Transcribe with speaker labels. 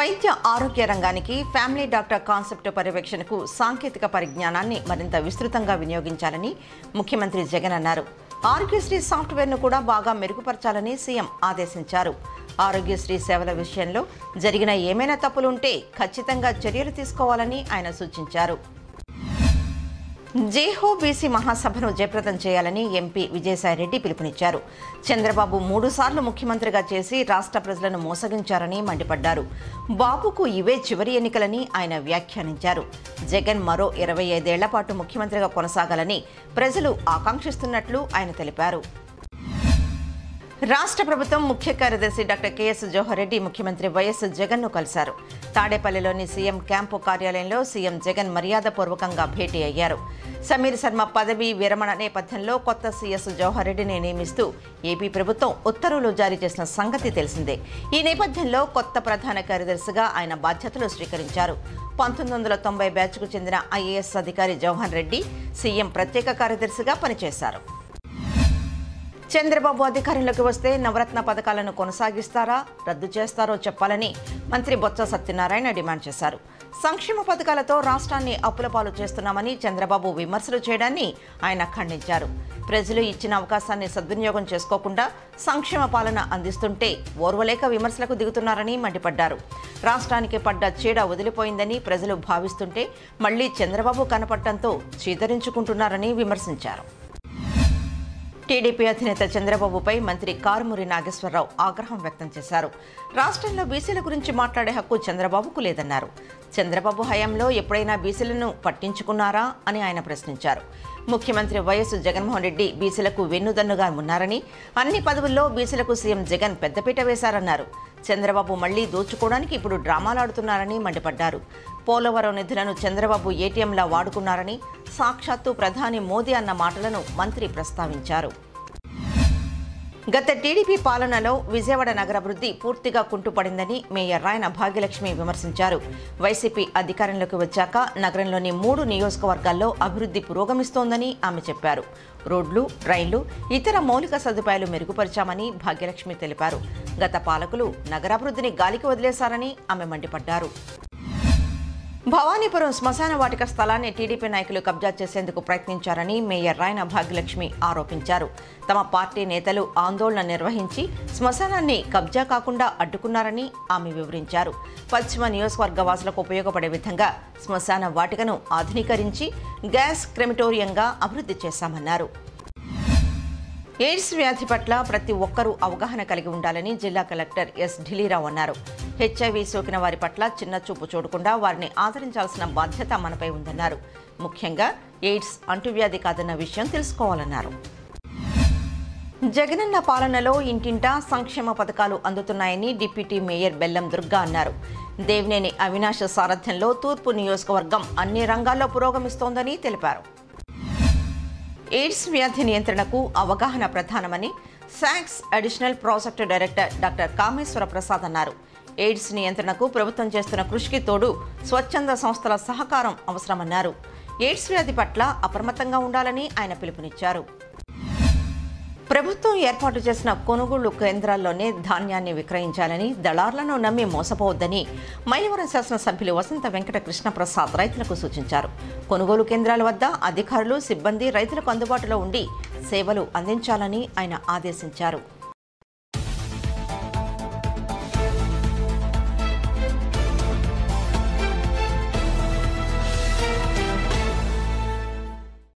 Speaker 1: వైద్య ఆరోగ్య రంగానికి ఫ్యామిలీ డాక్టర్ కాన్సెప్ట్ పర్యవేక్షణకు సాంకేతిక పరిజ్ఞానాన్ని మరింత విస్తృతంగా వినియోగించాలని ముఖ్యమంత్రి జగన్ అన్నారు ఆరోగ్యశ్రీ సాఫ్ట్వేర్ను కూడా బాగా మెరుగుపరచాలని సీఎం ఆదేశించారు ఆరోగ్యశ్రీ సేవల విషయంలో జరిగిన ఏమైనా తప్పులుంటే ఖచ్చితంగా చర్యలు తీసుకోవాలని ఆయన సూచించారు జేహో బీసీ మహాసభను జయప్రదం చేయాలని ఎంపీ విజయసాయిరెడ్డి పిలుపునిచ్చారు చంద్రబాబు మూడుసార్లు ముఖ్యమంత్రిగా చేసి రాష్ట్ర ప్రజలను మోసగించారని మండిపడ్డారు బాబుకు ఇవే చివరి ఎన్నికలని ఆయన వ్యాఖ్యానించారు జగన్ మరో ఇరవై ఐదేళ్ల పాటు ముఖ్యమంత్రిగా కొనసాగాలని ప్రజలు ఆకాంక్షిస్తున్నట్లు ఆయన తెలిపారు రాష్ట్ర ప్రభుత్వం ముఖ్య కార్యదర్శి డాక్టర్ కెఎస్ జవహర్ రెడ్డి ముఖ్యమంత్రి వైఎస్ జగన్ను కలిశారు తాడేపల్లిలోని సీఎం క్యాంపు కార్యాలయంలో సీఎం జగన్ మర్యాదపూర్వకంగా భేటీ అయ్యారు సమీర్ శర్మ పదవీ విరమణ నేపథ్యంలో కొత్త సీఎస్ జవహర్ రెడ్డిని నియమిస్తూ ఏపీ ప్రభుత్వం ఉత్తర్వులు జారీ చేసిన సంగతి తెలిసిందే ఈ నేపథ్యంలో కొత్త ప్రధాన కార్యదర్శిగా ఆయన బాధ్యతలు స్వీకరించారు పంతొమ్మిది వందల తొంభై బ్యాచ్కు చెందిన ఐఏఎస్ అధికారి జవహర్ రెడ్డి సీఎం ప్రత్యేక కార్యదర్శిగా పనిచేశారు చంద్రబాబు అధికారంలోకి వస్తే నవరత్న పథకాలను కొనసాగిస్తారా రద్దు చేస్తారో చెప్పాలని మంత్రి బొత్స సత్యనారాయణ డిమాండ్ చేశారు సంక్షేమ పథకాలతో రాష్ట్రాన్ని అప్పుల పాలు చేస్తున్నామని చంద్రబాబు విమర్శలు చేయడాన్ని ఆయన ఖండించారు ప్రజలు ఇచ్చిన అవకాశాన్ని సద్వినియోగం చేసుకోకుండా సంక్షేమ పాలన అందిస్తుంటే ఓర్వలేక విమర్శలకు దిగుతున్నారని మండిపడ్డారు రాష్ట్రానికి పడ్డ చీడ వదిలిపోయిందని ప్రజలు భావిస్తుంటే మళ్లీ చంద్రబాబు కనపడటంతో చీదరించుకుంటున్నారని విమర్శించారు టీడీపీ అధినేత చంద్రబాబుపై మంత్రి కారుమూరి నాగేశ్వరరావు ఆగ్రహం వ్యక్తం చేశారు రాష్ట్రంలో బీసీల గురించి మాట్లాడే హక్కు చంద్రబాబుకు లేదన్నారు చంద్రబాబు హయాంలో ఎప్పుడైనా బీసీలను పట్టించుకున్నారా అని ఆయన ప్రశ్నించారు ముఖ్యమంత్రి వైఎస్ జగన్మోహన్ రెడ్డి బీసీలకు వెన్నుదన్నుగా ఉన్నారని అన్ని పదవుల్లో బీసీలకు సీఎం జగన్ పెద్దపీట వేశారన్నారు చంద్రబాబు మళ్లీ దోచుకోవడానికి ఇప్పుడు డ్రామాలాడుతున్నారని మండిపడ్డారు పోలవరం నిధులను చంద్రబాబు ఏటీఎంలా వాడుకున్నారని సాక్షాత్తు ప్రధాని మోదీ అన్న మాటలను మంత్రి ప్రస్తావించారు గత టీడీపీ పాలనలో విజయవాడ నగరాభివృద్ధి పూర్తిగా కుంటుపడిందని మేయర్ రాయన భాగ్యలక్ష్మి విమర్శించారు వైసీపీ అధికారంలోకి వచ్చాక నగరంలోని మూడు నియోజకవర్గాల్లో అభివృద్ధి పురోగమిస్తోందని ఆమె చెప్పారు రోడ్లు రైళ్లు ఇతర మౌలిక సదుపాయాలు మెరుగుపరిచామని భాగ్యలక్ష్మి తెలిపారు గత పాలకులు నగరాభివృద్ధిని గాలికి వదిలేశారని ఆమె మండిపడ్డారు భవానీపురం శ్మశాన వాటిక స్థలాన్ని టీడీపీ నాయకులు కబ్జా చేసేందుకు ప్రయత్నించారని మేయర్ రాయన భాగ్యలక్ష్మి ఆరోపించారు తమ పార్టీ నేతలు ఆందోళన నిర్వహించి శ్మశానాన్ని కబ్జా కాకుండా అడ్డుకున్నారని ఆమె వివరించారు పశ్చిమ నియోజకవర్గ వాసులకు ఉపయోగపడే విధంగా శ్మశాన వాటికను ఆధునీకరించి గ్యాస్ క్రెమిటోరియంగా అభివృద్ధి చేశామన్నారు ఎయిడ్స్ వ్యాధి పట్ల ప్రతి ఒక్కరూ అవగాహన కలిగి ఉండాలని జిల్లా కలెక్టర్ ఎస్ ఢిలీరావు అన్నారు హెచ్ఐవి సోకిన వారి పట్ల చిన్న చూపు చూడకుండా వారిని ఆదరించాల్సిన బాధ్యత మనపై ఉందన్నారు ముఖ్యంగా ఎయిడ్స్ అంటువ్యాధి కాదన్న విషయం తెలుసుకోవాలన్నారు జగనన్న పాలనలో ఇంటింటా సంక్షేమ పథకాలు అందుతున్నాయని డిప్యూటీ మేయర్ బెల్లం దుర్గా అన్నారు దేవినేని అవినాష్ సారథ్యంలో తూర్పు నియోజకవర్గం అన్ని రంగాల్లో పురోగమిస్తోందని తెలిపారు ఎయిడ్స్ వ్యాధి నియంత్రణకు అవగాహన ప్రధానమని శాక్స్ additional project director doctor Kameswara Prasad అన్నారు ఎయిడ్స్ నియంత్రణకు ప్రభుత్వం చేస్తున్న కృషికి తోడు స్వచ్ఛంద సంస్థల సహకారం అవసరమన్నారు ఎయిడ్స్ వ్యాధి పట్ల అప్రమత్తంగా ఉండాలని ఆయన పిలుపునిచ్చారు ప్రభుత్వం ఏర్పాటు చేసిన కొనుగోలు కేంద్రాల్లోనే ధాన్యాన్ని విక్రయించాలని దళార్లను నమ్మి మోసపోవద్దని మైలవరం శాసనసభ్యులు వసంత వెంకట కృష్ణప్రసాద్ రైతులకు సూచించారు కొనుగోలు కేంద్రాల వద్ద అధికారులు సిబ్బంది రైతులకు అందుబాటులో ఉండి సేవలు అందించాలని ఆయన ఆదేశించారు